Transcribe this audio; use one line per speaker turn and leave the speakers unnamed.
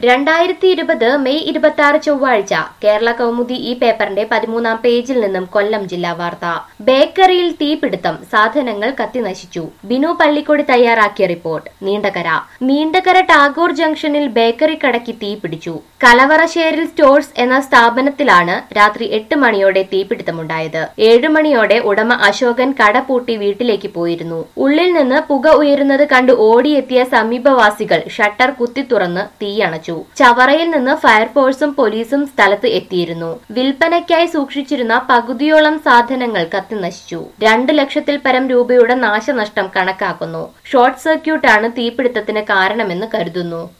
രണ്ടായിരത്തി ഇരുപത് മെയ് ഇരുപത്തി ആറ് ചൊവ്വാഴ്ച കേരള കൗമുദി ഈ പേപ്പറിന്റെ പതിമൂന്നാം പേജിൽ നിന്നും കൊല്ലം ജില്ലാ വാർത്ത ബേക്കറിയിൽ തീപിടുത്തം സാധനങ്ങൾ കത്തിനശിച്ചു ബിനു പള്ളിക്കൊടി തയ്യാറാക്കിയ റിപ്പോർട്ട് നീണ്ടകര നീണ്ടകര ടാഗോർ ജംഗ്ഷനിൽ ബേക്കറി കടയ്ക്ക് തീപിടിച്ചു കലവറശ്ശേരിൽ സ്റ്റോഴ്സ് എന്ന സ്ഥാപനത്തിലാണ് രാത്രി എട്ട് മണിയോടെ തീപിടുത്തമുണ്ടായത് ഏഴു മണിയോടെ ഉടമ അശോകൻ കട പൂട്ടി വീട്ടിലേക്ക് പോയിരുന്നു ഉള്ളിൽ നിന്ന് പുക ഉയരുന്നത് കണ്ട് ഓടിയെത്തിയ സമീപവാസികൾ ഷട്ടർ കുത്തി തുറന്ന് തീയണച്ചു ചവറയിൽ നിന്ന് ഫയർഫോഴ്സും പോലീസും സ്ഥലത്ത് എത്തിയിരുന്നു വിൽപ്പനയ്ക്കായി സൂക്ഷിച്ചിരുന്ന പകുതിയോളം സാധനങ്ങൾ കത്തിനശിച്ചു രണ്ട് ലക്ഷത്തിൽ പരം രൂപയുടെ നാശനഷ്ടം കണക്കാക്കുന്നു ഷോർട്ട് സർക്യൂട്ടാണ് തീപിടുത്തത്തിന് കാരണമെന്ന് കരുതുന്നു